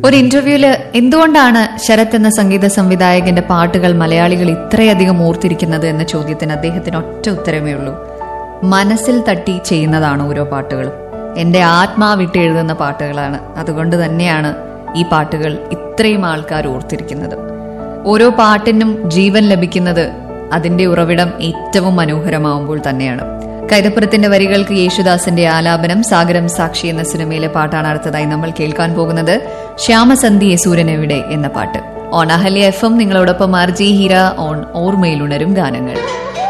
ഒരു ഇന്റർവ്യൂല് എന്തുകൊണ്ടാണ് ശരത് എന്ന സംഗീത സംവിധായകന്റെ പാട്ടുകൾ മലയാളികൾ ഇത്രയധികം ഓർത്തിരിക്കുന്നത് എന്ന ചോദ്യത്തിന് അദ്ദേഹത്തിന് ഒറ്റ ഉത്തരമേ ഉള്ളൂ മനസ്സിൽ തട്ടി ചെയ്യുന്നതാണ് ഓരോ പാട്ടുകളും എന്റെ ആത്മാവിട്ട് എഴുതുന്ന പാട്ടുകളാണ് അതുകൊണ്ട് തന്നെയാണ് ഈ പാട്ടുകൾ ഇത്രയും ആൾക്കാർ ഓർത്തിരിക്കുന്നത് ഓരോ പാട്ടിനും ജീവൻ ലഭിക്കുന്നത് അതിന്റെ ഉറവിടം ഏറ്റവും മനോഹരമാവുമ്പോൾ തന്നെയാണ് കൈതപ്പുറത്തിന്റെ വരികൾക്ക് യേശുദാസിന്റെ ആലാപനം സാഗരം സാക്ഷി എന്ന സിനിമയിലെ പാട്ടാണ് അടുത്തതായി നമ്മൾ കേൾക്കാൻ പോകുന്നത് ശ്യാമസന്ധിയെ സൂര്യനെവിടെ എന്ന പാട്ട് ഓൺ അഹല്യ എഫ് എം നിങ്ങളോടൊപ്പം ആർ ജി ഹീര ഓൺ ഓർമ്മയിലുണരും ഗാനങ്ങൾ